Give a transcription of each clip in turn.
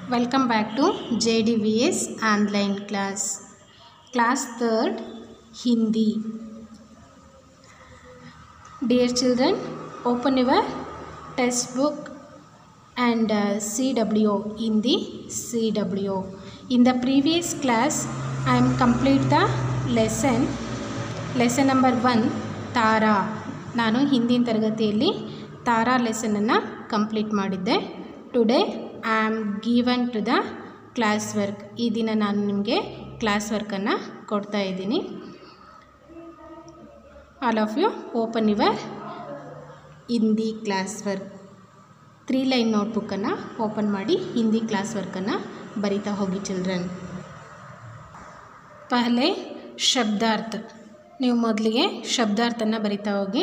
Welcome back to JDVS online class. Class 3rd Hindi. Dear children, open your test book and uh, CWO in the CWO. In the previous class, I am complete the lesson. Lesson number one Tara ನಾನು ಹಿಂದಿನ ತರಗತಿಯಲ್ಲಿ ತಾರಾ ಲೆಸನನ್ನು complete ಮಾಡಿದ್ದೆ today I am given to the class work ಈ ದಿನ ನಾನು ನಿಮಗೆ class ವರ್ಕನ್ನು ಕೊಡ್ತಾ ಇದ್ದೀನಿ all of you open your Hindi class work three line ನೋಟ್ಬುಕ್ಕನ್ನು ಓಪನ್ ಮಾಡಿ ಹಿಂದಿ ಕ್ಲಾಸ್ ವರ್ಕನ್ನು ಬರಿತಾ ಹೋಗಿ ಚಿಲ್ಡ್ರನ್ ಪಹಲೆ ಶಬ್ದಾರ್ಥ ನೀವು ಮೊದಲಿಗೆ ಶಬ್ದಾರ್ಥನ ಬರಿತಾ ಹೋಗಿ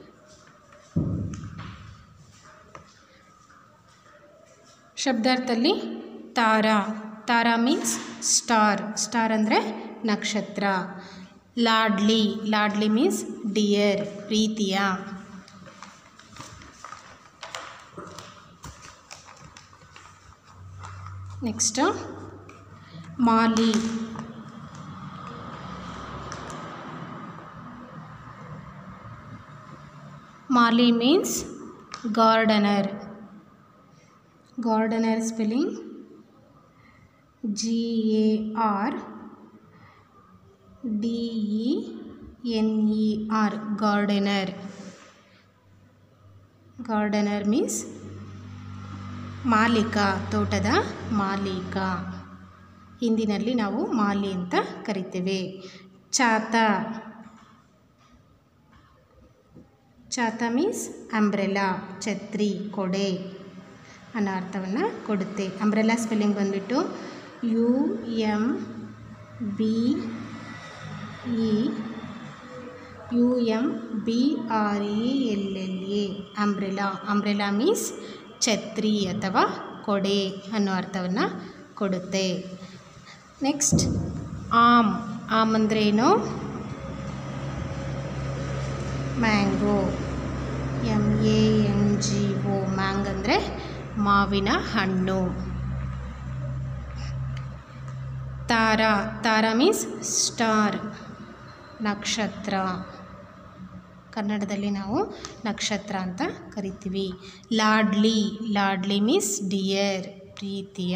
ಶಬ್ದಾರ್ಥಲ್ಲಿ ತಾರಾ ತಾರಾ ಮೀನ್ಸ್ ಸ್ಟಾರ್ ಸ್ಟಾರ್ ಅಂದರೆ ನಕ್ಷತ್ರ ಲಾಡ್ಲಿ ಲಾಡ್ಲಿ ಮೀನ್ಸ್ ಡಿಯರ್ ಪ್ರೀತಿಯ ನೆಕ್ಸ್ಟು ಮಾಲಿ ಮಾಲಿ means gardener gardener spelling G A R D E N E R gardener gardener means ಮಾಲೀಕ ತೋಟದ ಮಾಲೀಕ ಹಿಂದಿನಲ್ಲಿ ನಾವು ಮಾಲಿ ಅಂತ ಕರಿತೇವೆ ಚಾತ ಚಾತ ಮೀನ್ಸ್ ಅಂಬ್ರೆಲಾ ಛತ್ರಿ ಕೊಡೆ ಅನ್ನೋ ಅರ್ಥವನ್ನು ಕೊಡುತ್ತೆ ಅಂಬ್ರೆಲಾ ಸ್ಪೆಲ್ಲಿಂಗ್ ಬಂದುಬಿಟ್ಟು U M B E U M B R E L L A umbrella umbrella means ಛತ್ರಿ ಅಥವಾ ಕೊಡೆ ಅನ್ನೋ ಅರ್ಥವನ್ನು ಕೊಡುತ್ತೆ ನೆಕ್ಸ್ಟ್ ಆಮ್ ಆಮ್ ಅಂದ್ರೇನು mango M A N G O mango ಅಂದರೆ ಮಾವಿನ ಹಣ್ಣು ತಾರಾ ತಾರಾ ಮೀನ್ಸ್ ಸ್ಟಾರ್ ನಕ್ಷತ್ರ ಕನ್ನಡದಲ್ಲಿ ನಾವು ನಕ್ಷತ್ರ ಅಂತ ಕರಿತೀವಿ ಲಾಡ್ಲಿ ಲಾಡ್ಲಿ ಮೀನ್ಸ್ ಡಿಯರ್ ಪ್ರೀತಿಯ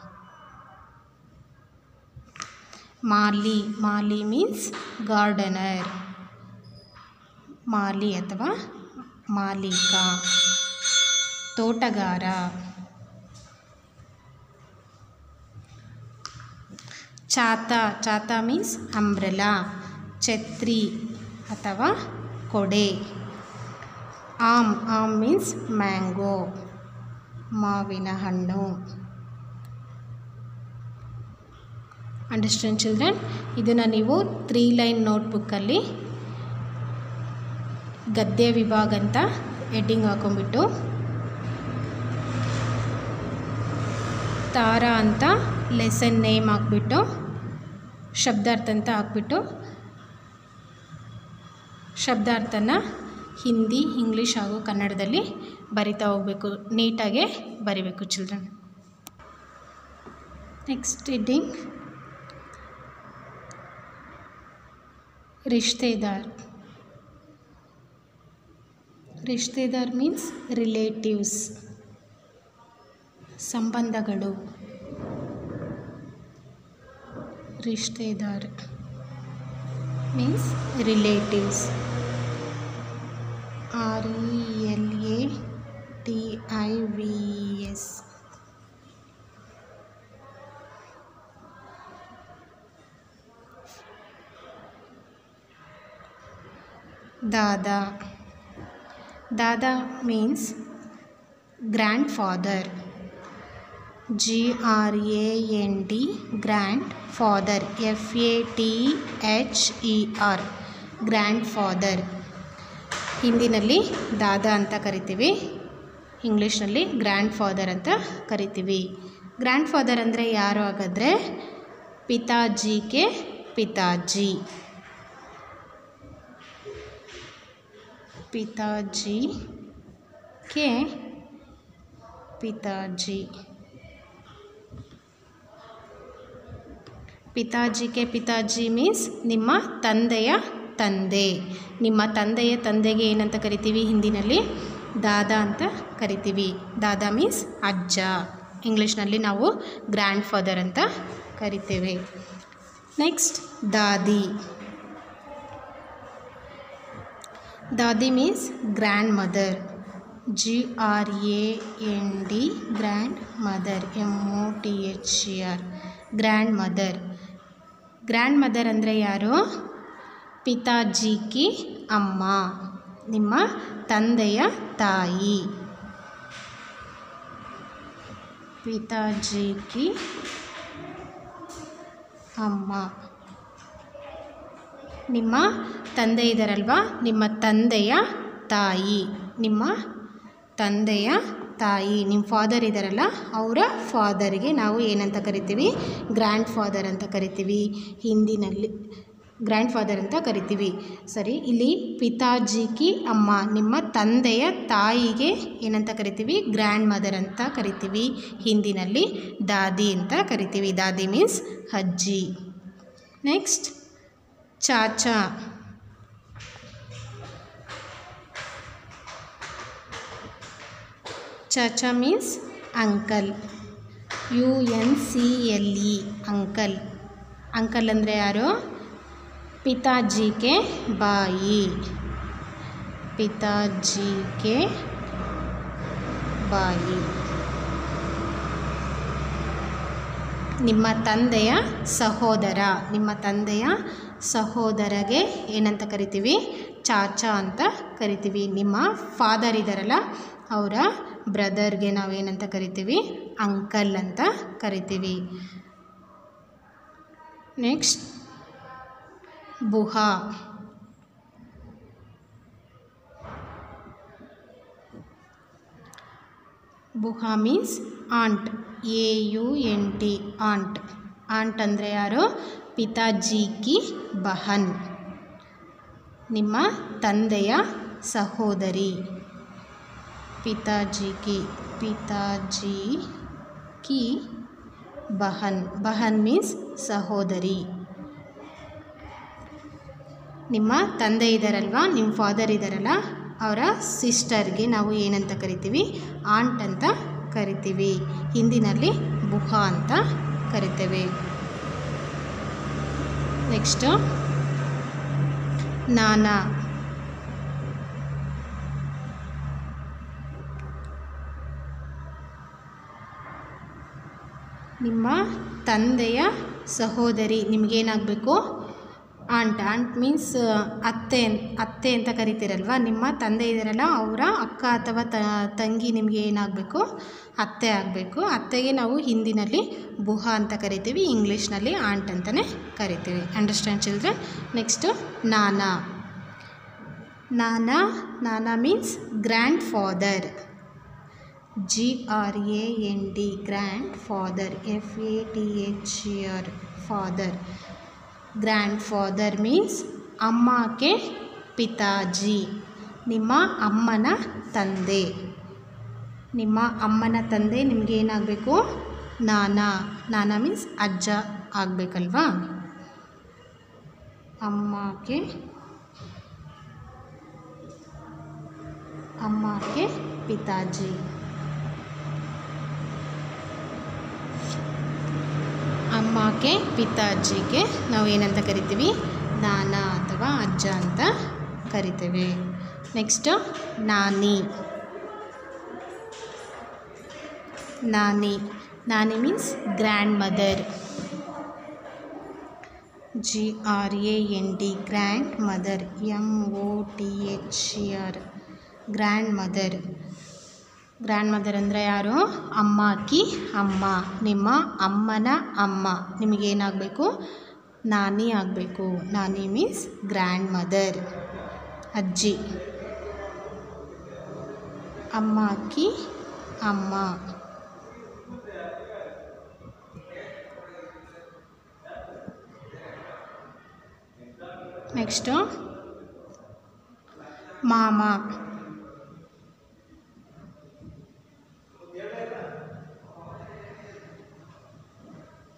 ಮಾಲಿ ಮಾಲಿ ಮೀನ್ಸ್ ಗಾರ್ಡನರ್ ಮಾಲಿ ಅಥವಾ ಮಾಲೀಕ ತೋಟಗಾರ ಚಾತ ಚಾತ ಮೀನ್ಸ್ ಅಂಬ್ರೆಲಾ ಛತ್ರಿ ಅಥವಾ ಕೊಡೆ ಆಮ್ ಆಮ್ ಮೀನ್ಸ್ ಮ್ಯಾಂಗೋ ಮಾವಿನ ಹಣ್ಣು ಅಂಡರ್ಸ್ಟ್ಯಾಂಡ್ ಚಿಲ್ಡ್ರನ್ ಇದನ್ನು ನೀವು ತ್ರೀ ಲೈನ್ ನೋಟ್ಬುಕ್ಕಲ್ಲಿ ಗದ್ಯ ವಿಭಾಗ ಅಂತ ಹೆಡ್ಡಿಂಗ್ ಹಾಕೊಂಡ್ಬಿಟ್ಟು ತಾರ ಅಂತ ಲೆಸನ್ ನೇಮ್ ಹಾಕ್ಬಿಟ್ಟು ಶಬ್ದಾರ್ಥ ಅಂತ ಹಾಕ್ಬಿಟ್ಟು ಶಬ್ದಾರ್ಥನ ಹಿಂದಿ ಇಂಗ್ಲೀಷ್ ಹಾಗೂ ಕನ್ನಡದಲ್ಲಿ ಬರಿತಾ ಹೋಗಬೇಕು ನೀಟಾಗೆ ಬರಿಬೇಕು ಚಿಲ್ಡ್ರನ್ ನೆಕ್ಸ್ಟ್ ಹೆಡ್ಡಿಂಗ್ ರಿಶ್ತೆದಾರ್ ರಿಶ್ತೆದಾರ್ ಮೀನ್ಸ್ ರಿಲೇಟಿವ್ಸ್ ಸಂಬಂಧಗಳು ರಿಶ್ತೆದಾರ್ means relatives R E L A T I V S ದಾದಾ ದಾದಾ means grandfather G R A N D grandfather F A T H E R grandfather ಹಿಂದಿನಲ್ಲಿ ದಾದಾ ಅಂತ ಕರಿತೀವಿ ಇಂಗ್ಲೀಷ್ನಲ್ಲಿ ಗ್ರ್ಯಾಂಡ್ ಫಾದರ್ ಅಂತ ಕರಿತೀವಿ ಗ್ರ್ಯಾಂಡ್ ಫಾದರ್ ಅಂದರೆ ಯಾರು ಹಾಗಾದರೆ ಪಿತಾಜಿಗೆ ಪಿತಾಜಿ पिताजी के पिताजी ಪಿತಾಜಿಗೆ ಪಿತಾಜಿ ಮೀನ್ಸ್ ನಿಮ್ಮ ತಂದೆಯ ತಂದೆ ನಿಮ್ಮ ತಂದೆಯ ತಂದೆಗೆ ಏನಂತ ಕರಿತೀವಿ ಹಿಂದಿನಲ್ಲಿ ದಾದಾ ಅಂತ ಕರಿತೀವಿ ದಾದಾ ಮೀನ್ಸ್ ಅಜ್ಜ ಇಂಗ್ಲೀಷ್ನಲ್ಲಿ ನಾವು ಗ್ರ್ಯಾಂಡ್ ಫಾದರ್ ಅಂತ ಕರಿತೇವೆ ನೆಕ್ಸ್ಟ್ ದಾದಿ ದಾದಿ means grandmother G R A N D grandmother M O T H E R grandmother grandmother ಅಂದರೆ ಯಾರು ಪಿತಾಜಿಕಿ ಅಮ್ಮ ನಿಮ್ಮ ತಂದೆಯ ತಾಯಿ ಪಿತಾಜಿಕಿ ಅಮ್ಮ ನಿಮ್ಮ ತಂದೆ ಇದ್ದಾರಲ್ವಾ ನಿಮ್ಮ ತಂದೆಯ ತಾಯಿ ನಿಮ್ಮ ತಂದೆಯ ತಾಯಿ ನಿಮ್ಮ ಫಾದರ್ ಇದ್ದಾರಲ್ಲ ಅವರ ಫಾದರ್ಗೆ ನಾವು ಏನಂತ ಕರಿತೀವಿ ಗ್ರ್ಯಾಂಡ್ ಫಾದರ್ ಅಂತ ಕರಿತೀವಿ ಹಿಂದಿನಲ್ಲಿ ಗ್ರ್ಯಾಂಡ್ ಫಾದರ್ ಅಂತ ಕರಿತೀವಿ ಸರಿ ಇಲ್ಲಿ ಪಿತಾಜಿಕಿ ಅಮ್ಮ ನಿಮ್ಮ ತಂದೆಯ ತಾಯಿಗೆ ಏನಂತ ಕರಿತೀವಿ ಗ್ರ್ಯಾಂಡ್ ಮದರ್ ಅಂತ ಕರಿತೀವಿ ಹಿಂದಿನಲ್ಲಿ ದಾದಿ ಅಂತ ಕರಿತೀವಿ ದಾದಿ ಮೀನ್ಸ್ ಅಜ್ಜಿ ನೆಕ್ಸ್ಟ್ ಚಾಚಾ ಚಾಚಾ means uncle U N C L E uncle uncle ಅಂದರೆ ಯಾರು ಪಿತಾಜಿಗೆ ಬಾಯಿ ಪಿತಾಜಿಗೆ ಬಾಯಿ ನಿಮ್ಮ ತಂದೆಯ ಸಹೋದರ ನಿಮ್ಮ ತಂದೆಯ ಸಹೋದರಗೆ ಏನಂತ ಕರಿತೀವಿ ಚಾಚಾ ಅಂತ ಕರಿತೀವಿ ನಿಮ್ಮ ಫಾದರ್ ಇದ್ದಾರಲ್ಲ ಅವರ ಬ್ರದರ್ಗೆ ನಾವು ಏನಂತ ಕರಿತೀವಿ ಅಂಕಲ್ ಅಂತ ಕರಿತೀವಿ ನೆಕ್ಸ್ಟ್ ಬುಹಾ ಬುಹಾ means aunt A U N T aunt aunt ಅಂದರೆ ಯಾರು ಪಿತಾಜಿ ಕಿ ಬಹನ್ ನಿಮ್ಮ ತಂದೆಯ ಸಹೋದರಿ ಪಿತಾಜಿ ಕಿ ಪಿತಾಜಿ ಕಿ ಬಹನ್ ಬಹನ್ ಮೀನ್ಸ್ ಸಹೋದರಿ ನಿಮ್ಮ ತಂದೆ ಇದ್ದಾರಲ್ವಾ ನಿಮ್ಮ ಫಾದರ್ ಇದ್ದಾರಲ್ಲ ಅವರ ಸಿಸ್ಟರ್ಗೆ ನಾವು ಏನಂತ ಕರಿತೀವಿ ಆಂಟ್ ಅಂತ ಕರಿತೀವಿ ಹಿಂದಿನಲ್ಲಿ ಬುಹಾ ಅಂತ ಕರಿತೇವೆ ನೆಕ್ಸ್ಟು ನಾನಾ ನಿಮ್ಮ ತಂದೆಯ ಸಹೋದರಿ ನಿಮಗೇನಾಗಬೇಕು ಆಂಟ್ ಆಂಟ್ ಮೀನ್ಸ್ ಅತ್ತೆ ಅತ್ತೆ ಅಂತ ಕರಿತೀರಲ್ವ ನಿಮ್ಮ ತಂದೆ ಇದ್ದಾರಲ್ಲ ಅವರ ಅಕ್ಕ ಅಥವಾ ತ ತಂಗಿ ನಿಮಗೆ ಏನಾಗಬೇಕು ಅತ್ತೆ ಆಗಬೇಕು ಅತ್ತೆಗೆ ನಾವು ಹಿಂದಿನಲ್ಲಿ ಬುಹಾ ಅಂತ ಕರಿತೀವಿ ಇಂಗ್ಲೀಷ್ನಲ್ಲಿ ಆಂಟ್ ಅಂತಲೇ ಕರಿತೀವಿ ಅಂಡರ್ಸ್ಟ್ಯಾಂಡ್ ಚಿಲ್ಡ್ರನ್ ನೆಕ್ಸ್ಟು ನಾನಾ ನಾನಾ ನಾನಾ means grandfather G R A N D grandfather F A T H R father grandfather means ಅಮ್ಮಕ್ಕೆ ಪಿತಾಜಿ ನಿಮ್ಮ ಅಮ್ಮನ ತಂದೆ ನಿಮ್ಮ ಅಮ್ಮನ ತಂದೆ ನಿಮಗೆ ಏನಾಗಬೇಕು ನಾನಾ ನಾನಾ ಮೀನ್ಸ್ ಅಜ್ಜ ಆಗಬೇಕಲ್ವಾ ಅಮ್ಮಕ್ಕೆ ಅಮ್ಮಕ್ಕೆ ಪಿತಾಜಿ ಅಮ್ಮಕ್ಕೆ ಪಿತಾಜಿಗೆ ನಾವು ಏನಂತ ಕರಿತೀವಿ ನಾನಾ ಅಥವಾ ಅಜ್ಜ ಅಂತ ಕರಿತೇವೆ ನೆಕ್ಸ್ಟು ನಾನಿ ನಾನಿ ನಾನಿ means grandmother G R A N D grandmother M O T H R grandmother grandmother ಅಂದರೆ ಯಾರು ಅಮ್ಮ ಅಕ್ಕಿ ಅಮ್ಮ ನಿಮ್ಮ ಅಮ್ಮನ ಅಮ್ಮ ನಿಮಗೇನಾಗಬೇಕು ನಾನಿ ಆಗಬೇಕು ನಾನಿ ಮೀನ್ಸ್ ಗ್ರ್ಯಾಂಡ್ ಮದರ್ ಅಜ್ಜಿ ಅಮ್ಮ ಅಕ್ಕಿ ಅಮ್ಮ ನೆಕ್ಸ್ಟು ಮಾಮ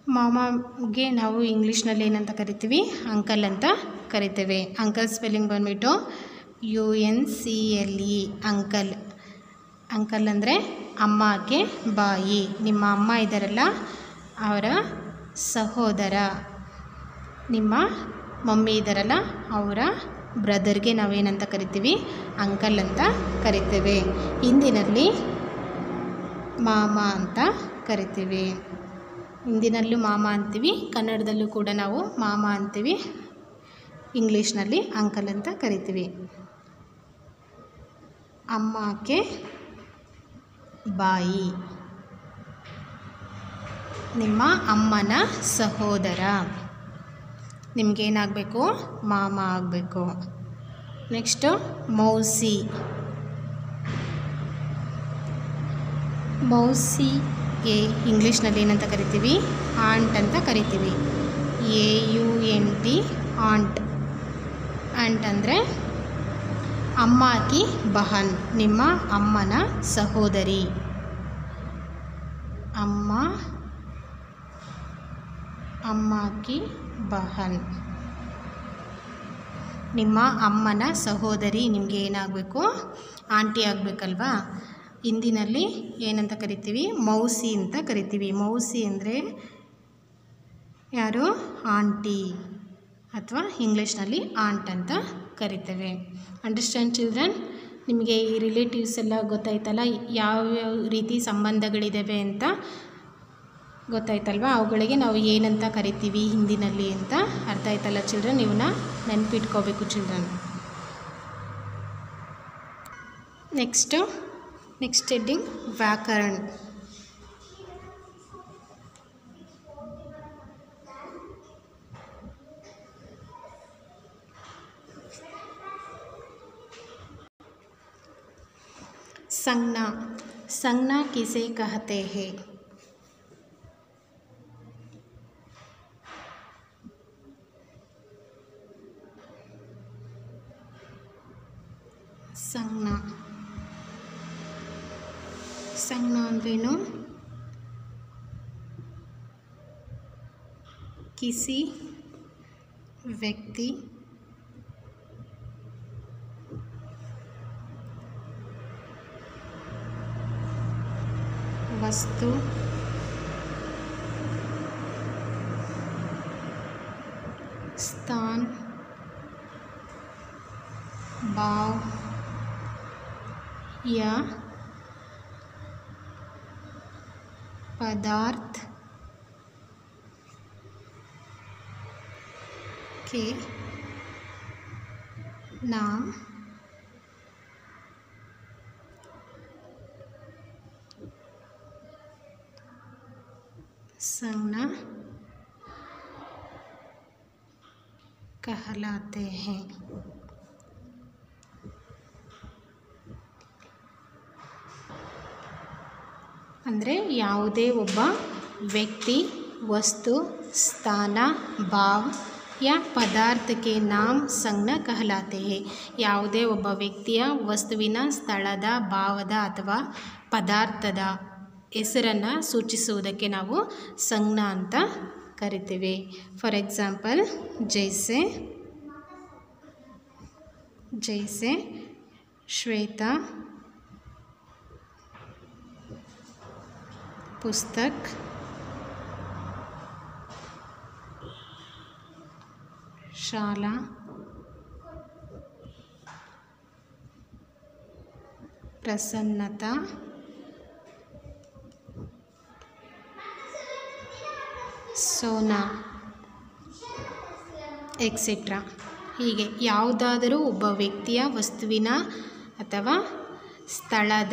ಮಾಮಗೆ ನಾವು ಇಂಗ್ಲೀಷ್ನಲ್ಲಿ ಏನಂತ ಕರಿತೀವಿ ಅಂಕಲ್ ಅಂತ ಕರಿತೇವೆ ಅಂಕಲ್ ಸ್ಪೆಲ್ಲಿಂಗ್ ಬಂದ್ಬಿಟ್ಟು U N C L E uncle uncle ಅಂದರೆ ಅಮ್ಮಗೆ ಬಾಯಿ ನಿಮ್ಮ ಅಮ್ಮ ಇದ್ದಾರಲ್ಲ ಅವರ ಸಹೋದರ ನಿಮ್ಮ ಮಮ್ಮಿ ಇದ್ದಾರಲ್ಲ ಅವರ ಬ್ರದರ್ಗೆ ನಾವೇನಂತ ಕರಿತೀವಿ ಅಂಕಲ್ ಅಂತ ಕರಿತೇವೆ ಹಿಂದಿನಲ್ಲಿ ಮಾಮ ಅಂತ ಕರಿತೀವಿ ಹಿಂದಿನಲ್ಲೂ ಮಾಮ ಅಂತೀವಿ ಕನ್ನಡದಲ್ಲೂ ಕೂಡ ನಾವು ಮಾಮ ಅಂತೀವಿ ಇಂಗ್ಲೀಷ್ನಲ್ಲಿ ಅಂಕಲ್ ಅಂತ ಕರಿತೀವಿ ಅಮ್ಮಕ್ಕೆ ಬಾಯಿ ನಿಮ್ಮ ಅಮ್ಮನ ಸಹೋದರ ನಿಮಗೇನಾಗಬೇಕು ಮಾಮ ಆಗಬೇಕು ನೆಕ್ಸ್ಟು ಮೌಸಿ ಮೌಸಿಗೆ ಇಂಗ್ಲೀಷ್ನಲ್ಲಿ ಏನಂತ ಕರಿತೀವಿ ಆಂಟ್ ಅಂತ ಕರಿತೀವಿ A U N T aunt aunt ಅಂದರೆ ಅಮ್ಮಾಕಿ ಬಹನ್ ನಿಮ್ಮ ಅಮ್ಮನ ಸಹೋದರಿ ಅಮ್ಮ ಅಮ್ಮಾಕಿ ಬಹನ್ ನಿಮ್ಮ ಅಮ್ಮನ ಸಹೋದರಿ ನಿಮಗೆ ಏನಾಗಬೇಕು ಆಂಟಿ ಆಗಬೇಕಲ್ವಾ ಹಿಂದಿನಲ್ಲಿ ಏನಂತ ಕರಿತೀವಿ ಮೌಸಿ ಅಂತ ಕರಿತೀವಿ ಮೌಸಿ ಅಂದರೆ ಯಾರು ಆಂಟಿ ಅಥವಾ ಇಂಗ್ಲೀಷ್ನಲ್ಲಿ ಆಂಟ್ ಅಂತ ಕರಿತೇವೆ ಅಂಡರ್ಸ್ಟ್ಯಾಂಡ್ ಚಿಲ್ಡ್ರನ್ ನಿಮಗೆ ಈ ರಿಲೇಟಿವ್ಸ್ ಎಲ್ಲ ಗೊತ್ತಾಯ್ತಲ್ಲ ಯಾವ್ಯಾವ ರೀತಿ ಸಂಬಂಧಗಳಿದ್ದಾವೆ ಅಂತ ಗೊತ್ತಾಯ್ತಲ್ವಾ ಅವುಗಳಿಗೆ ನಾವು ಏನಂತ ಕರಿತೀವಿ ಹಿಂದಿನಲ್ಲಿ ಅಂತ ಅರ್ಥ ಆಯ್ತಲ್ಲ ಚಿಲ್ಡ್ರನ್ ಇವನ್ನ ನೆನಪಿಟ್ಕೋಬೇಕು ಚಿಲ್ಡ್ರನ್ ನೆಕ್ಸ್ಟು ನೆಕ್ಸ್ಟ್ ಹೆಡ್ಡಿಂಗ್ ವ್ಯಾಕರಣ್ संज्ञा संज्ञा किसे कहते हैं ಸಂಜ್ಞಾ ಸಂಜ್ಞಾ ಅಂದ್ರೇನು ಕಿಸಿ ವ್ಯಕ್ತಿ वस्तु स्थान भाव या पदार्थ के नाम संज्ञा कहलाते हैं ಅಂದರೆ ಯಾವುದೇ ಒಬ್ಬ ವ್ಯಕ್ತಿ ವಸ್ತು ಸ್ಥಾನ ಭಾವ್ ಯಾ ಪದಾರ್ಥಕ್ಕೆ ನಾಮ್ ಸಂಜ್ಞಾ ಕಹಲಾತೆ ಹೇ ಯಾವುದೇ ಒಬ್ಬ ವ್ಯಕ್ತಿಯ ವಸ್ತುವಿನ ಸ್ಥಳದ ಭಾವದ ಅಥವಾ ಪದಾರ್ಥದ ಹೆಸರನ್ನು ಸೂಚಿಸುವುದಕ್ಕೆ ನಾವು ಸಂಜ್ಞಾ ಅಂತ ಕರಿತೀವಿ ಫಾರ್ ಎಕ್ಸಾಂಪಲ್ ಜೈಸೆ ಜೈಸೆ ಶ್ವೇತಾ पुस्तक शाला प्रसन्नता ಸೋನಾ ಎಕ್ಸೆಟ್ರಾ ಹೀಗೆ ಯಾವುದಾದರೂ ಒಬ್ಬ ವ್ಯಕ್ತಿಯ ವಸ್ತುವಿನ ಅಥವಾ ಸ್ಥಳದ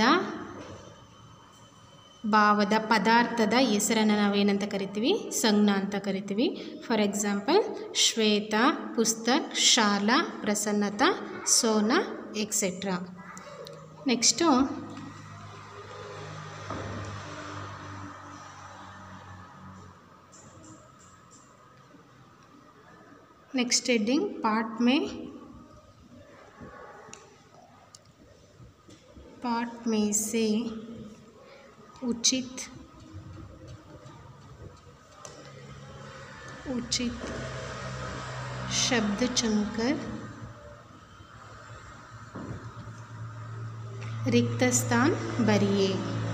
ಭಾವದ ಪದಾರ್ಥದ ಹೆಸರನ್ನು ನಾವೇನಂತ ಕರಿತೀವಿ ಸಂಜ್ಞಾ ಅಂತ ಕರಿತೀವಿ ಫಾರ್ ಎಕ್ಸಾಂಪಲ್ ಶ್ವೇತಾ ಪುಸ್ತಕ್ ಶಾಲಾ ಪ್ರಸನ್ನತಾ ಸೋನಾ etcetera next next heading part में पार्ट में से उचित उचित शब्द चुनकर रिक्त स्थान भरिए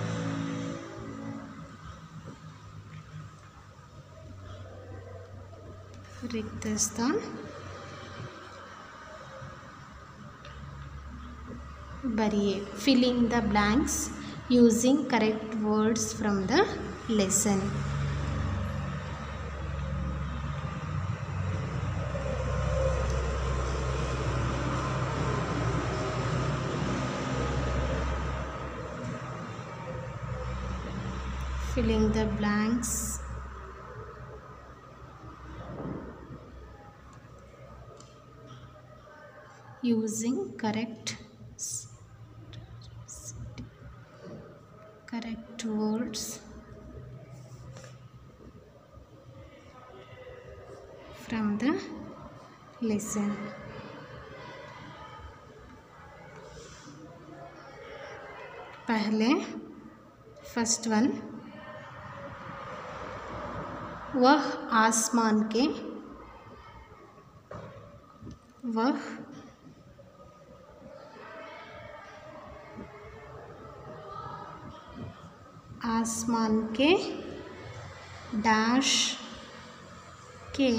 रिक्त स्थान भरिए filling the blanks using correct words from the lesson filling the blanks using correct correct words from the lesson पहले फर्स्ट वन वह आसमान के वह आसमान के डैश के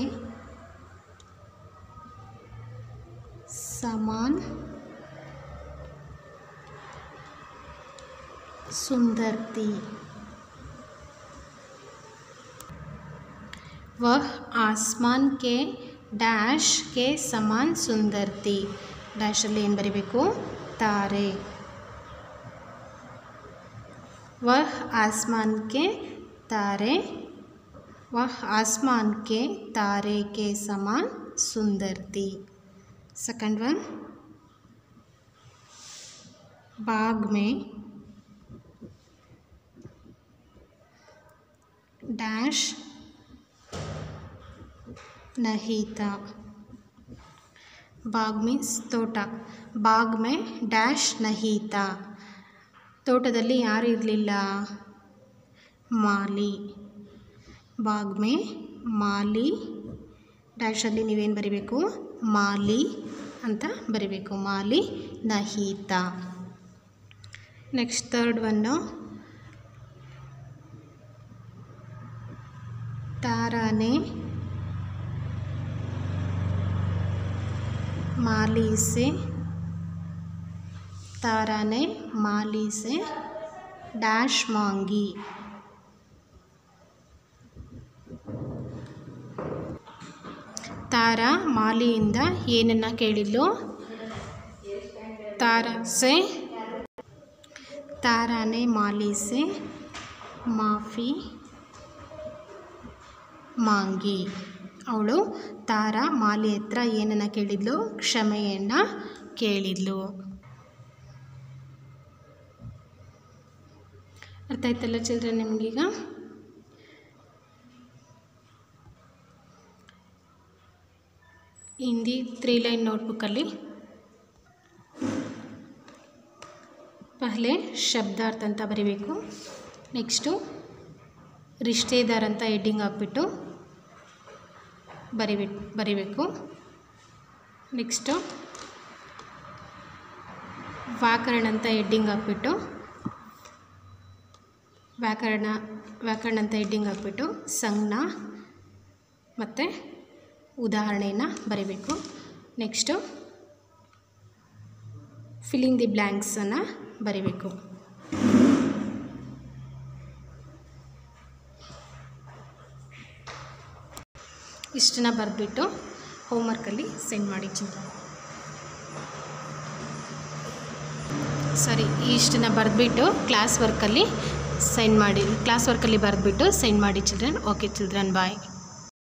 समान सुंदर थी वह आसमान के ಡ್ಯಾಶ್ ಕೆ ಸಮಾನ್ ಸುಂದರ್ತಿ ಡ್ಯಾಶಲ್ಲಿ ಏನು ಬರೀಬೇಕು ತಾರೆ वह आसमान के तारे वह आसमान के तारे के समान सुंदर थी सेकंड वन बाग में डैश नहीं था बाग मीन्स ತೋಟ ಬಾಗ್ में ಡ್ಯಾಶ್ नहीं था ತೋಟದಲ್ಲಿ ಯಾರು ಇರಲಿಲ್ಲ ಮಾಲಿ ಬಾಗ್ ಮೇ ಮಾಲಿ ಡ್ಯಾಶಲ್ಲಿ ನೀವೇನು ಬರಿಬೇಕು ಮಾಲಿ ಅಂತ ಬರಿಬೇಕು ಮಾಲಿ ನಹೀತ ನೆಕ್ಸ್ಟ್ ಥರ್ಡ್ ಒನ್ನು ತಾರಾನೆ माली से तारा ने माली से डैश मांगी ತಾರಾ ಮಾಲಿಯಿಂದ ಏನನ್ನ ಕೇಳಿದ್ಲು ತಾರಾ ಸೆ ತಾರಾನೆ ಮಾಲಿ ಸೆ ಮಾಫಿ ಮಾಂಗಿ ಅವಳು ತಾರಾ ಮಾಲಿ ಹತ್ರ ಏನನ್ನ ಕೇಳಿದ್ಲು ಕ್ಷಮೆಯನ್ನು ಕೇಳಿದ್ಲು ಅರ್ಥ ಆಯ್ತಲ್ಲ ಚಿಲ್ಡ್ರನ್ ನಿಮಗೀಗ ಹಿಂದಿ ತ್ರೀ ಲೈನ್ ನೋಟ್ಬುಕ್ಕಲ್ಲಿ ಪಹಲೆ ಶಬ್ದಾರ್ಥ ಅಂತ ಬರಿಬೇಕು ನೆಕ್ಸ್ಟು ರಿಶ್ತೇದಾರ್ ಅಂತ ಹೆಡ್ಡಿಂಗ್ ಹಾಕ್ಬಿಟ್ಟು ಬರಿಬೇಕು ಬರಿಬೇಕು ನೆಕ್ಸ್ಟು ವ್ಯಾಕರಣ ಅಂತ ಹೆಡ್ಡಿಂಗ್ ಹಾಕ್ಬಿಟ್ಟು ವ್ಯಾಕರಣ ವ್ಯಾಕರಣ ಅಂತ ಹೆಡ್ಡಿಂಗ್ ಹಾಕ್ಬಿಟ್ಟು ಸಂಜ್ಞ ಮತ್ತು ಉದಾಹರಣೆಯನ್ನು ಬರಿಬೇಕು ನೆಕ್ಸ್ಟು ಫಿಲ್ಲಿಂಗ್ ದಿ ಬ್ಲ್ಯಾಂಕ್ಸನ್ನು ಬರಿಬೇಕು ಇಷ್ಟನ್ನ ಬರೆದ್ಬಿಟ್ಟು ಹೋಮ್ವರ್ಕಲ್ಲಿ ಸೆಂಡ್ ಮಾಡಿ ಚಿಲ್ಡ್ರನ್ ಸಾರಿ ಇಷ್ಟನ್ನ ಬರೆದ್ಬಿಟ್ಟು ಕ್ಲಾಸ್ ವರ್ಕಲ್ಲಿ ಸೆಂಡ್ ಮಾಡಿ ಕ್ಲಾಸ್ ವರ್ಕಲ್ಲಿ ಬರೆದ್ಬಿಟ್ಟು ಸೆಂಡ್ ಮಾಡಿ ಚಿಲ್ಡ್ರನ್ ಓಕೆ ಚಿಲ್ಡ್ರನ್ ಬಾಯ್